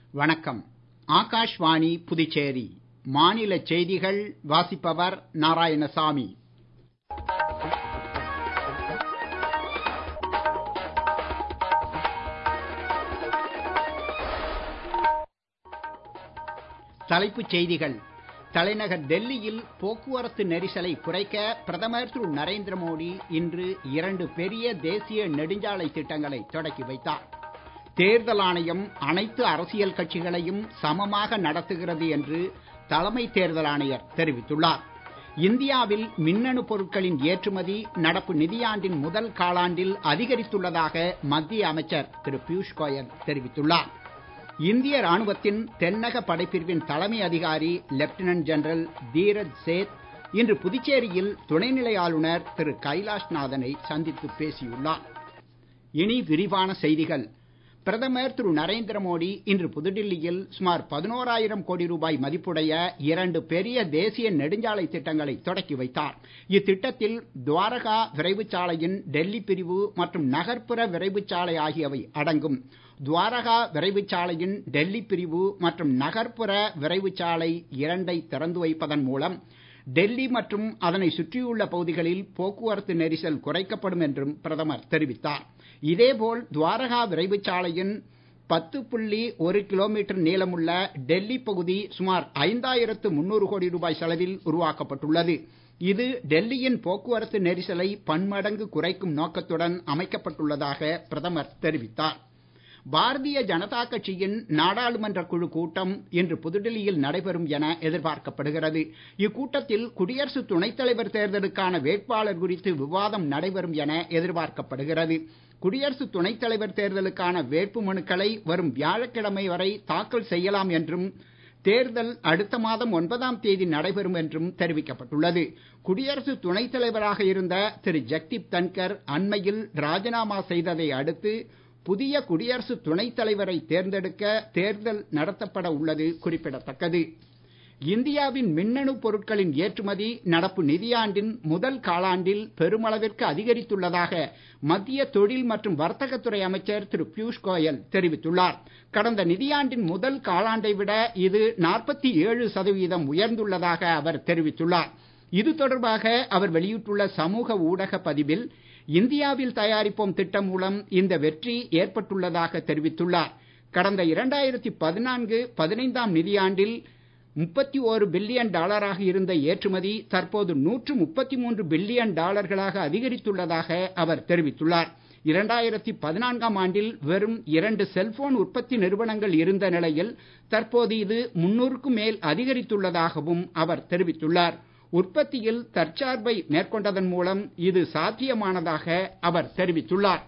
வணக்கம் ஆகாஷ்வாணி புதுச்சேரி மாநில செய்திகள் வாசிப்பவர் நாராயணசாமி தலைப்புச் செய்திகள் தலைநகர் டெல்லியில் போக்குவரத்து நெரிசலை குறைக்க பிரதமர் திரு நரேந்திர மோடி இன்று இரண்டு பெரிய தேசிய நெடுஞ்சாலை திட்டங்களை தொடக்கி வைத்தார் தேர்தல் ஆணையம் அனைத்து அரசியல் கட்சிகளையும் சமமாக நடத்துகிறது என்று தலைமை தேர்தல் ஆணையர் தெரிவித்துள்ளார் இந்தியாவில் மின்னணு பொருட்களின் ஏற்றுமதி நடப்பு நிதியாண்டின் முதல் காலாண்டில் அதிகரித்துள்ளதாக மத்திய அமைச்சர் திரு பியூஷ் கோயல் தெரிவித்துள்ளார் இந்திய ராணுவத்தின் தென்னக படைப்பிரிவின் தலைமை அதிகாரி லெப்டினன்ட் ஜெனரல் தீரஜ் சேத் இன்று புதுச்சேரியில் துணைநிலை ஆளுநர் திரு கைலாஷ்நாதனை சந்தித்து பேசியுள்ளார் இனி விரிவான செய்திகள் பிரதமர் திரு நரேந்திர மோடி இன்று புதுடில்லியில் சுமார் பதினோராயிரம் கோடி ரூபாய் மதிப்புடைய இரண்டு பெரிய தேசிய நெடுஞ்சாலை திட்டங்களை தொடக்கி வைத்தார் இத்திட்டத்தில் துவாரகா விரைவுச் சாலையின் டெல்லி பிரிவு மற்றும் நகர்ப்புற விரைவுச் சாலை ஆகியவை அடங்கும் துவாரகா விரைவுச் சாலையின் டெல்லி பிரிவு மற்றும் நகர்ப்புற விரைவுச் சாலை இரண்டை திறந்து வைப்பதன் மூலம் டெல்லி மற்றும் அதனை சுற்றியுள்ள பகுதிகளில் போக்குவரத்து நெரிசல் குறைக்கப்படும் என்றும் பிரதமர் தெரிவித்தார் இதேபோல் துவாரகா விரைவுச் சாலையின் பத்து புள்ளி ஒரு கிலோமீட்டர் நீளமுள்ள டெல்லி பகுதி சுமார் ஐந்தாயிரத்து முன்னூறு கோடி ரூபாய் செலவில் உருவாக்கப்பட்டுள்ளது இது டெல்லியின் போக்குவரத்து நெரிசலை பன்மடங்கு குறைக்கும் நோக்கத்துடன் அமைக்கப்பட்டுள்ளதாக பிரதமர் தெரிவித்தார் பாரதிய ஜனதா கட்சியின் நாடாளுமன்ற குழு கூட்டம் இன்று புதுடெல்லியில் நடைபெறும் என எதிர்பார்க்கப்படுகிறது இக்கூட்டத்தில் குடியரசு துணைத் தலைவர் தேர்தலுக்கான வேட்பாளர் குறித்து விவாதம் நடைபெறும் என எதிர்பார்க்கப்படுகிறது குடியரசு துணைத் தலைவர் தேர்தலுக்கான வேட்பு மனுக்களை வரும் வியாழக்கிழமை வரை தாக்கல் செய்யலாம் என்றும் தேர்தல் அடுத்த மாதம் ஒன்பதாம் தேதி நடைபெறும் என்றும் தெரிவிக்கப்பட்டுள்ளது குடியரசு துணைத் தலைவராக இருந்த திரு ஜக்தீப் தன்கர் அண்மையில் ராஜினாமா செய்ததை அடுத்து புதிய குடியரசு துணைத் தலைவரை தேர்ந்தெடுக்க தேர்தல் நடத்தப்பட உள்ளது குறிப்பிடத்தக்கது இந்தியாவின் மின்னணு பொருட்களின் ஏற்றுமதி நடப்பு நிதியாண்டின் முதல் காலாண்டில் பெருமளவிற்கு அதிகரித்துள்ளதாக மத்திய தொழில் மற்றும் வர்த்தகத்துறை அமைச்சர் திரு பியூஷ் கோயல் தெரிவித்துள்ளார் கடந்த நிதியாண்டின் முதல் காலாண்டை விட இது நாற்பத்தி ஏழு சதவீதம் உயர்ந்துள்ளதாக அவர் தெரிவித்துள்ளார் இது தொடர்பாக அவர் வெளியிட்டுள்ள சமூக ஊடக பதிவில் இந்தியாவில் தயாரிப்போம் திட்டம் மூலம் இந்த வெற்றி ஏற்பட்டுள்ளதாக தெரிவித்துள்ளார் கடந்த இரண்டாயிரத்தி பதினான்கு பதினைந்தாம் நிதியாண்டில் முப்பத்தி ஓரு பில்லியன் டாலராக இருந்த ஏற்றுமதி தற்போது நூற்று முப்பத்தி மூன்று பில்லியன் டாலர்களாக அதிகரித்துள்ளதாக அவர் தெரிவித்துள்ளார் இரண்டாயிரத்தி பதினான்காம் ஆண்டில் வெறும் இரண்டு செல்போன் உற்பத்தி நிறுவனங்கள் இருந்த நிலையில் தற்போது இது முன்னூறுக்கும் மேல் அதிகரித்துள்ளதாகவும் அவர் தெரிவித்துள்ளார் உற்பத்தியில் தற்சார்பை மேற்கொண்டதன் மூலம் இது சாத்தியமானதாக அவர் தெரிவித்துள்ளார்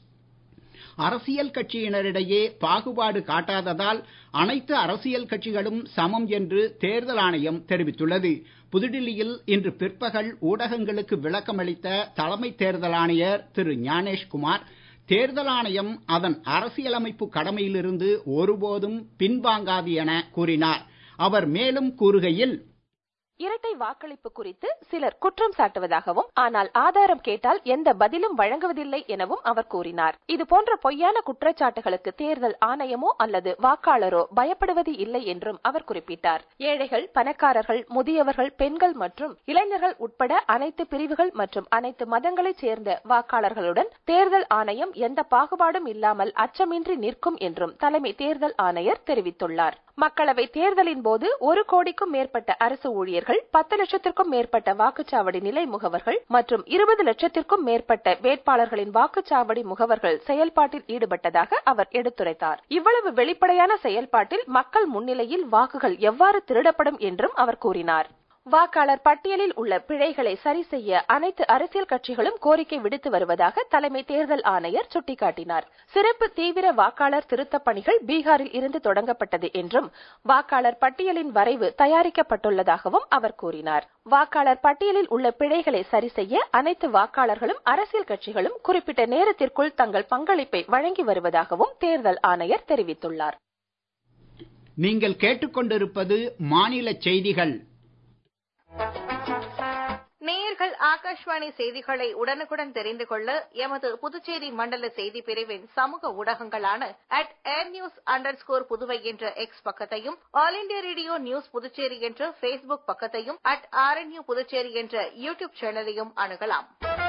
அரசியல் கட்சியினரிடையே பாகுபாடு காட்டாததால் அனைத்து அரசியல் கட்சிகளும் சமம் என்று தேர்தல் ஆணையம் தெரிவித்துள்ளது புதுடில்லியில் இன்று பிற்பகல் ஊடகங்களுக்கு விளக்கமளித்த தலைமை தேர்தல் ஆணையர் திரு ஞானேஷ்குமார் தேர்தல் ஆணையம் அதன் அரசியலமைப்பு கடமையிலிருந்து ஒருபோதும் பின்வாங்காது என கூறினார் அவர் மேலும் கூறுகையில் இரட்டை வாக்களிப்பு குறித்து சிலர் குற்றம் சாட்டுவதாகவும் ஆனால் ஆதாரம் கேட்டால் எந்த பதிலும் வழங்குவதில்லை எனவும் அவர் கூறினார் இது போன்ற பொய்யான குற்றச்சாட்டுகளுக்கு தேர்தல் ஆணையமோ அல்லது வாக்காளரோ பயப்படுவது இல்லை என்றும் அவர் குறிப்பிட்டார் ஏழைகள் பணக்காரர்கள் முதியவர்கள் பெண்கள் மற்றும் இளைஞர்கள் உட்பட அனைத்து பிரிவுகள் மற்றும் அனைத்து மதங்களைச் சேர்ந்த வாக்காளர்களுடன் தேர்தல் ஆணையம் எந்த பாகுபாடும் இல்லாமல் அச்சமின்றி நிற்கும் என்றும் தலைமை தேர்தல் ஆணையர் தெரிவித்துள்ளார் மக்களவை தேர்தலின் போது ஒரு கோடிக்கும் மேற்பட்ட அரசு ஊழியர்கள் பத்து லட்சத்திற்கும் மேற்பட்ட வாக்குச்சாவடி நிலை முகவர்கள் மற்றும் இருபது லட்சத்திற்கும் மேற்பட்ட வேட்பாளர்களின் வாக்குச்சாவடி முகவர்கள் செயல்பாட்டில் ஈடுபட்டதாக அவர் எடுத்துரைத்தார் இவ்வளவு வெளிப்படையான செயல்பாட்டில் மக்கள் முன்னிலையில் வாக்குகள் எவ்வாறு திருடப்படும் என்றும் அவர் கூறினார் வாக்காளர் பட்டியலில் உள்ள பிழைகளை சரி செய்ய அனைத்து அரசியல் கட்சிகளும் கோரிக்கை விடுத்து வருவதாக தலைமை தேர்தல் ஆணையர் சுட்டிக்காட்டினார் சிறப்பு தீவிர வாக்காளர் திருத்தப் பணிகள் பீகாரில் இருந்து தொடங்கப்பட்டது என்றும் வாக்காளர் பட்டியலின் வரைவு தயாரிக்கப்பட்டுள்ளதாகவும் அவர் கூறினார் வாக்காளர் பட்டியலில் உள்ள பிழைகளை சரி செய்ய அனைத்து வாக்காளர்களும் அரசியல் கட்சிகளும் குறிப்பிட்ட நேரத்திற்குள் தங்கள் பங்களிப்பை வழங்கி வருவதாகவும் தேர்தல் ஆணையர் தெரிவித்துள்ளார் நீங்கள் கேட்டுக்கொண்டிருப்பது மாநில செய்திகள் நேயர்கள் ஆகாஷ்வாணி செய்திகளை உடனுக்குடன் தெரிந்து கொள்ள எமது புதுச்சேரி மண்டல செய்தி பிரிவின் சமூக ஊடகங்களான at air news underscore Puduvai என்ற எக்ஸ் பக்கத்தையும் all India radio news Puducherry என்ற ஃபேஸ்புக் பக்கத்தையும் அட் ஆர்என்யூ புதுச்சேரி என்ற யூடியூப் சேனலையும் அணுகலாம்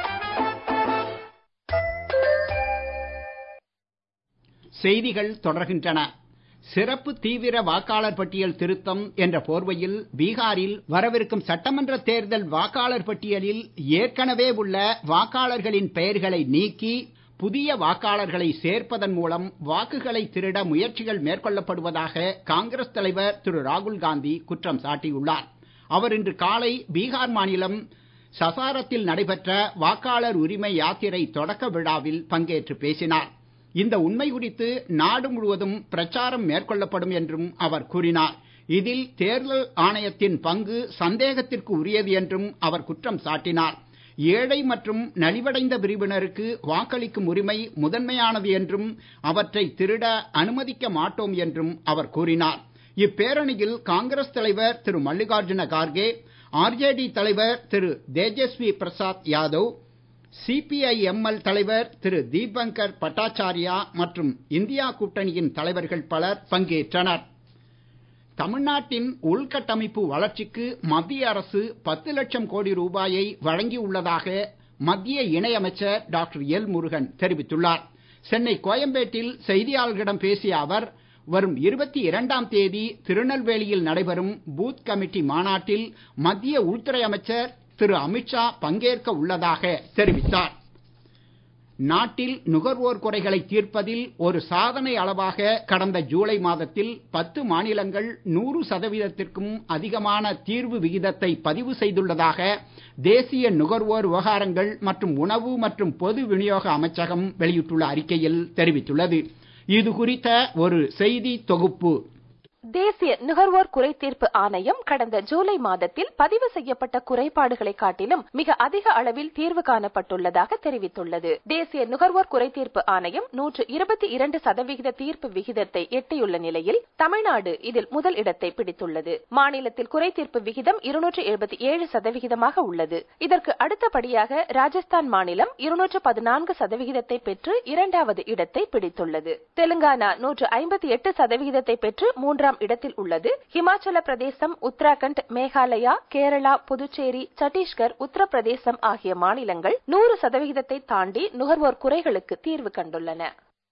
செய்திகள் தொடர்கின்றன சிறப்பு தீவிர வாக்காளர் பட்டியல் திருத்தம் என்ற போர்வையில் பீகாரில் வரவிருக்கும் சட்டமன்ற தேர்தல் வாக்காளர் பட்டியலில் ஏற்கனவே உள்ள வாக்காளர்களின் பெயர்களை நீக்கி புதிய வாக்காளர்களை சேர்ப்பதன் மூலம் வாக்குகளை திருட முயற்சிகள் மேற்கொள்ளப்படுவதாக காங்கிரஸ் தலைவர் திரு ராகுல் காந்தி குற்றம் சாட்டியுள்ளார் அவர் இன்று காலை பீகார் மாநிலம் சசாரத்தில் நடைபெற்ற வாக்காளர் உரிமை யாத்திரை தொடக்க விழாவில் பங்கேற்று பேசினார் இந்த உண்மை குறித்து நாடு முழுவதும் பிரச்சாரம் மேற்கொள்ளப்படும் என்றும் அவர் கூறினார் இதில் தேர்தல் ஆணையத்தின் பங்கு சந்தேகத்திற்கு உரியது என்றும் அவர் குற்றம் சாட்டினார் ஏழை மற்றும் நலிவடைந்த பிரிவினருக்கு வாக்களிக்கும் உரிமை முதன்மையானது என்றும் அவற்றை திருட அனுமதிக்க மாட்டோம் என்றும் அவர் கூறினார் இப்பேரணியில் காங்கிரஸ் தலைவர் திரு மல்லிகார்ஜுன கார்கே ஆர்ஜேடி தலைவர் திரு தேஜஸ்வி பிரசாத் யாதவ் சிபிஐஎம்எல் தலைவர் திரு தீபங்கர் பட்டாச்சாரியா மற்றும் இந்தியா கூட்டணியின் தலைவர்கள் பலர் பங்கேற்றனர் தமிழ்நாட்டின் உள்கட்டமைப்பு வளர்ச்சிக்கு மத்திய அரசு பத்து லட்சம் கோடி ரூபாயை வழங்கியுள்ளதாக மத்திய இணையமைச்சர் டாக்டர் எல் முருகன் தெரிவித்துள்ளார் சென்னை கோயம்பேட்டில் செய்தியாளர்களிடம் பேசிய அவர் வரும் இருபத்தி இரண்டாம் தேதி திருநெல்வேலியில் நடைபெறும் பூத் கமிட்டி மாநாட்டில் மத்திய உள்துறை அமைச்சர் திரு அமித்ஷா பங்கேற்க உள்ளதாக தெரிவித்தார் நாட்டில் நுகர்வோர் குறைகளை தீர்ப்பதில் ஒரு சாதனை அளவாக கடந்த ஜூலை மாதத்தில் பத்து மாநிலங்கள் நூறு சதவீதத்திற்கும் அதிகமான தீர்வு விகிதத்தை பதிவு செய்துள்ளதாக தேசிய நுகர்வோர் விவகாரங்கள் மற்றும் உணவு மற்றும் பொது விநியோக அமைச்சகம் வெளியிட்டுள்ள அறிக்கையில் தெரிவித்துள்ளது இது குறித்த ஒரு செய்தி தொகுப்பு தேசிய நுகர்வோர் குறைதீர்ப்பு ஆணையம் கடந்த ஜூலை மாதத்தில் பதிவு செய்யப்பட்ட குறைபாடுகளை காட்டிலும் மிக அதிக அளவில் தீர்வு காணப்பட்டுள்ளதாக தெரிவித்துள்ளது தேசிய நுகர்வோர் குறைதீர்ப்பு ஆணையம் நூற்று இருபத்தி இரண்டு சதவிகித தீர்ப்பு விகிதத்தை எட்டியுள்ள நிலையில் தமிழ்நாடு இதில் முதல் இடத்தை பிடித்துள்ளது மாநிலத்தில் குறைதீர்ப்பு விகிதம் இருநூற்று எழுபத்தி ஏழு சதவிகிதமாக உள்ளது இதற்கு அடுத்தபடியாக ராஜஸ்தான் மாநிலம் இருநூற்று பதினான்கு சதவிகிதத்தை பெற்று இரண்டாவது இடத்தை பிடித்துள்ளது தெலுங்கானா நூற்று ஐம்பத்தி எட்டு சதவிகிதத்தை பெற்று மூன்றாம் மூன்றாம் இடத்தில் உள்ளது ஹிமாச்சல பிரதேசம் உத்தராகண்ட் மேகாலயா கேரளா புதுச்சேரி சத்தீஸ்கர் உத்தரப்பிரதேசம் ஆகிய மாநிலங்கள் நூறு சதவிகிதத்தை தாண்டி நுகர்வோர் குறைகளுக்கு தீர்வு கண்டுள்ளன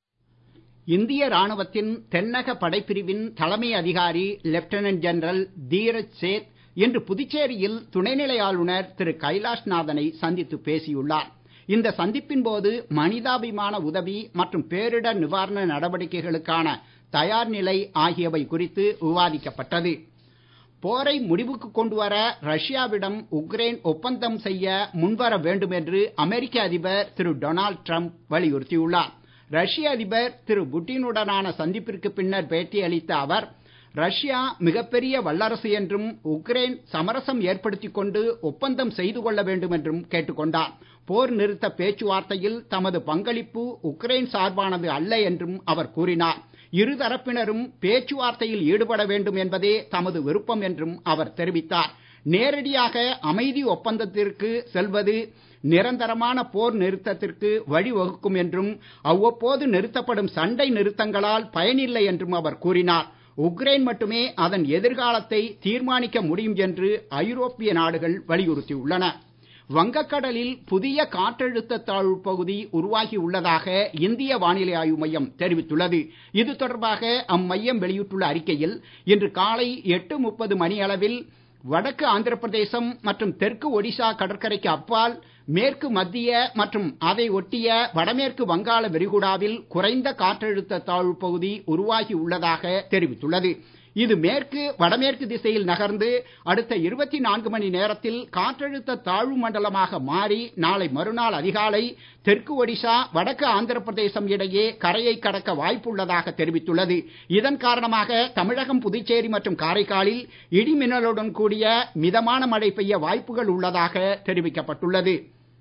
இந்திய ராணுவத்தின் தென்னக படைப்பிரிவின் தலைமை அதிகாரி லெப்டினன்ட் ஜெனரல் தீரஜ் சேத் இன்று புதுச்சேரியில் துணைநிலை ஆளுநர் திரு கைலாஷ்நாதனை சந்தித்து பேசியுள்ளார் இந்த சந்திப்பின் போது மனிதாபிமான உதவி மற்றும் பேரிடர் நிவாரண நடவடிக்கைகளுக்கான தயார் நிலை ஆகியவை குறித்து விவாதிக்கப்பட்டது போரை முடிவுக்கு கொண்டு வர ரஷ்யாவிடம் உக்ரைன் ஒப்பந்தம் செய்ய முன்வர வேண்டும் என்று அமெரிக்க அதிபர் திரு டொனால்ட் ட்ரம்ப் வலியுறுத்தியுள்ளார் ரஷ்ய அதிபர் திரு புட்டினுடனான சந்திப்பிற்கு பின்னர் பேட்டியளித்த அவர் ரஷ்யா மிகப்பெரிய வல்லரசு என்றும் உக்ரைன் சமரசம் ஏற்படுத்திக் கொண்டு ஒப்பந்தம் செய்து கொள்ள வேண்டும் என்றும் கேட்டுக்கொண்டார் போர் நிறுத்த பேச்சுவார்த்தையில் தமது பங்களிப்பு உக்ரைன் சார்பானது அல்ல என்றும் அவர் கூறினார் இருதரப்பினரும் பேச்சுவார்த்தையில் ஈடுபட வேண்டும் என்பதே தமது விருப்பம் என்றும் அவர் தெரிவித்தார் நேரடியாக அமைதி ஒப்பந்தத்திற்கு செல்வது நிரந்தரமான போர் நிறுத்தத்திற்கு வழிவகுக்கும் என்றும் அவ்வப்போது நிறுத்தப்படும் சண்டை நிறுத்தங்களால் பயனில்லை என்றும் அவர் கூறினார் உக்ரைன் மட்டுமே அதன் எதிர்காலத்தை தீர்மானிக்க முடியும் என்று ஐரோப்பிய நாடுகள் வலியுறுத்தியுள்ளன வங்கக்கடலில் புதிய காற்றழுத்த தாழ்வு பகுதி உருவாகி உள்ளதாக இந்திய வானிலை ஆய்வு மையம் தெரிவித்துள்ளது இது தொடர்பாக அம்மையம் வெளியிட்டுள்ள அறிக்கையில் இன்று காலை எட்டு முப்பது மணி அளவில் வடக்கு ஆந்திர பிரதேசம் மற்றும் தெற்கு ஒடிசா கடற்கரைக்கு அப்பால் மேற்கு மத்திய மற்றும் அதை ஒட்டிய வடமேற்கு வங்காள விரிகுடாவில் குறைந்த காற்றழுத்த தாழ்வு பகுதி உருவாகி உள்ளதாக தெரிவித்துள்ளது இது மேற்கு வடமேற்கு திசையில் நகர்ந்து அடுத்த இருபத்தி நான்கு மணி நேரத்தில் காற்றழுத்த தாழ்வு மண்டலமாக மாறி நாளை மறுநாள் அதிகாலை தெற்கு ஒடிசா வடக்கு ஆந்திர பிரதேசம் இடையே கரையை கடக்க வாய்ப்புள்ளதாக தெரிவித்துள்ளது இதன் காரணமாக தமிழகம் புதுச்சேரி மற்றும் காரைக்காலில் இடி மின்னலுடன் கூடிய மிதமான மழை பெய்ய வாய்ப்புகள் உள்ளதாக தெரிவிக்கப்பட்டுள்ளது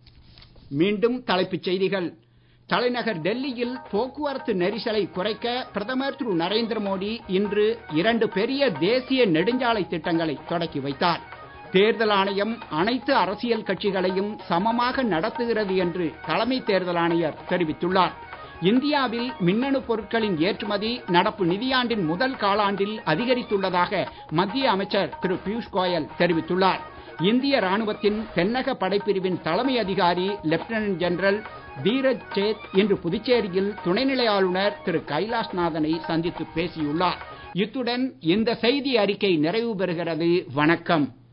மீண்டும் தலைப்புச் செய்திகள் தலைநகர் டெல்லியில் போக்குவரத்து நெரிசலை குறைக்க பிரதமர் திரு நரேந்திர மோடி இன்று இரண்டு பெரிய தேசிய நெடுஞ்சாலை திட்டங்களை தொடக்கி வைத்தார் தேர்தல் ஆணையம் அனைத்து அரசியல் கட்சிகளையும் சமமாக நடத்துகிறது என்று தலைமை தேர்தல் ஆணையர் தெரிவித்துள்ளார் இந்தியாவில் மின்னணு பொருட்களின் ஏற்றுமதி நடப்பு நிதியாண்டின் முதல் காலாண்டில் அதிகரித்துள்ளதாக மத்திய அமைச்சர் திரு பியூஷ் கோயல் தெரிவித்துள்ளார் இந்திய ராணுவத்தின் தென்னக படைப்பிரிவின் தலைமை அதிகாரி லெப்டினன்ட் ஜெனரல் தீரஜ் சேத் இன்று புதுச்சேரியில் துணைநிலை ஆளுநர் திரு கைலாஷ்நாதனை சந்தித்து பேசியுள்ளார் இத்துடன் இந்த செய்தி அறிக்கை நிறைவு பெறுகிறது வணக்கம்